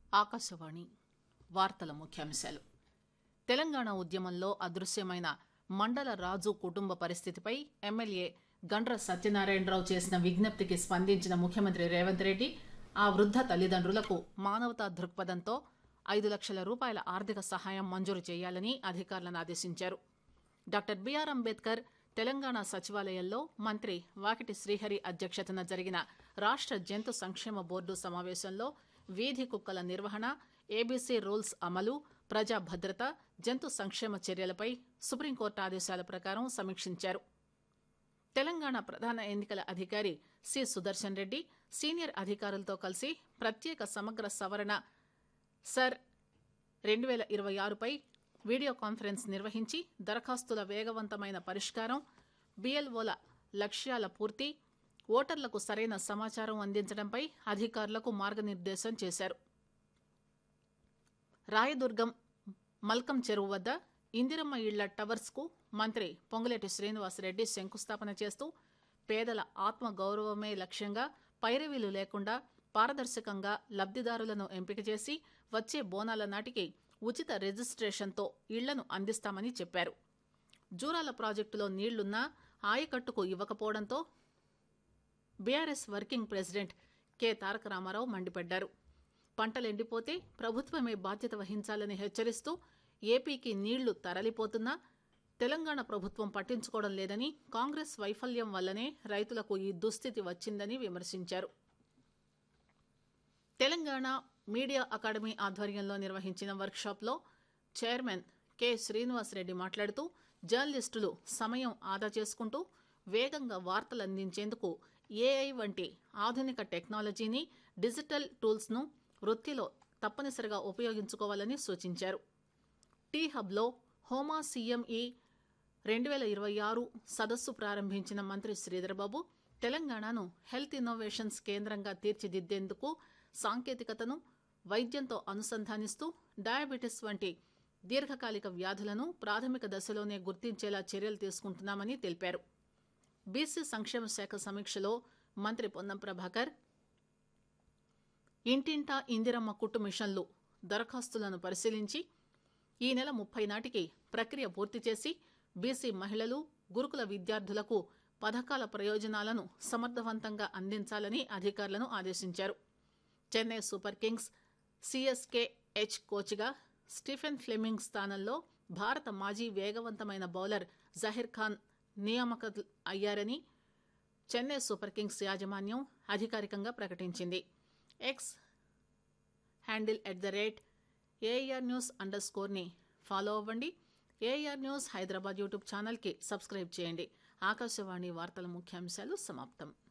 ఆకాశవాణి వార్తల ముఖ్యాంశాలు తెలంగాణ ఉద్యమంలో అదృశ్యమైన మండల రాజు కుటుంబ పరిస్థితిపై ఎమ్మెల్యే గండ్ర సత్యనారాయణరావు చేసిన విజ్ఞప్తికి స్పందించిన ముఖ్యమంత్రి రేవంత్ రెడ్డి ఆ వృద్ధ తల్లిదండ్రులకు మానవతా దృక్పథంతో ఐదు లక్షల రూపాయల ఆర్థిక సహాయం మంజూరు చేయాలని అధికారులను ఆదేశించారు డాక్టర్ బీఆర్ అంబేద్కర్ తెలంగాణ సచివాలయంలో మంత్రి వాకిటి శ్రీహరి అధ్యక్షతన జరిగిన రాష్ట జంతు సంక్షేమ బోర్డు సమావేశంలో వీధి కుక్కల నిర్వహణ ఏబీసీ రూల్స్ అమలు ప్రజా భద్రత జంతు సంక్షేమ చర్యలపై సుప్రీంకోర్టు ఆదేశాల ప్రకారం సమీక్షించారు తెలంగాణ ప్రధాన ఎన్నికల అధికారి సి సుదర్శన్ రెడ్డి సీనియర్ అధికారులతో కలిసి ప్రత్యేక సమగ్ర సవరణ సర్ రెండు వేల ఇరవై ఆరుపై వీడియో కాన్ఫరెన్స్ నిర్వహించి దరఖాస్తుల వేగవంతమైన పరిష్కారం బీఎల్ఓల లక్ష్యాల పూర్తి ఓటర్లకు సరైన సమాచారం అందించడంపై అధికారులకు మార్గనిర్దేశం చేశారు రాయదుర్గం మల్కం చెరువు వద్ద ఇందిరమ్మ ఇళ్ల టవర్స్ కు మంత్రి పొంగులేటి శ్రీనివాసరెడ్డి శంకుస్థాపన చేస్తూ పేదల ఆత్మ గౌరవమే లక్ష్యంగా పైరవీలు లేకుండా పారదర్శకంగా లబ్దిదారులను ఎంపిక చేసి వచ్చే బోనాల నాటికి ఉచిత రిజిస్ట్రేషన్తో ఇళ్లను అందిస్తామని చెప్పారు జూరాల ప్రాజెక్టులో నీళ్లున్నా ఆయకట్టుకు ఇవ్వకపోవడంతో BRS working president K Taraka Ramarao మండిపడ్డారు పంటలు ఎండిపోతే ప్రభుత్వమే బాధ్యత వహించాలని హెచ్చరిస్తూ ఏపీకి నీళ్లు తరలిపోతున్నా తెలంగాణ ప్రభుత్వం పట్టించుకోవడం లేదని కాంగ్రెస్ వైఫల్యం వల్లనే రైతులకు ఈ దుస్థితి వచ్చిందని విమర్శించారు తెలంగాణ మీడియా అకాడమీ ఆధ్వర్యంలో నిర్వహించిన వర్క్షాప్లో చైర్మన్ కె శ్రీనివాసరెడ్డి మాట్లాడుతూ జర్నలిస్టులు సమయం ఆదా చేసుకుంటూ వేగంగా వార్తలు అందించేందుకు ఏఐ వంటి ఆధునిక టెక్నాలజీని డిజిటల్ టూల్స్ను వృత్తిలో తప్పనిసరిగా ఉపయోగించుకోవాలని సూచించారు టీ హబ్లో హోమా సీఎంఈ రెండు వేల ఇరవై ఆరు సదస్సు ప్రారంభించిన మంత్రి శ్రీధర్బాబు తెలంగాణను హెల్త్ ఇన్నోవేషన్స్ కేంద్రంగా తీర్చిదిద్దేందుకు సాంకేతికతను వైద్యంతో అనుసంధానిస్తూ డయాబెటిస్ వంటి దీర్ఘకాలిక వ్యాధులను ప్రాథమిక దశలోనే గుర్తించేలా చర్యలు తీసుకుంటున్నామని తెలిపారు బీసీ సంక్షేమ శాఖ సమీక్షలో మంత్రి పొన్నం ప్రభాకర్ ఇంటింటా ఇందిరమ్మ కుట్టు మిషన్లు దరఖాస్తులను పరిశీలించి ఈ నెల ముప్పై నాటికి ప్రక్రియ పూర్తి చేసి బీసీ మహిళలు గురుకుల విద్యార్థులకు పథకాల ప్రయోజనాలను సమర్థవంతంగా అందించాలని అధికారులను ఆదేశించారు Chennai super kings CSK head కోచ్గా స్టీఫెన్ ఫ్లెమింగ్ స్థానంలో భారత మాజీ వేగవంతమైన బౌలర్ జహీర్ ఖాన్ నియామక అయ్యారని చెన్నై సూపర్ కింగ్స్ యాజమాన్యం అధికారికంగా ప్రకటించింది X handle at the rate AR news underscore స్కోర్ని ఫాలో అవ్వండి ఏఆర్ న్యూస్ హైదరాబాద్ యూట్యూబ్ ఛానల్కి సబ్స్క్రైబ్ చేయండి ఆకాశవాణి వార్తల ముఖ్యాంశాలు సమాప్తం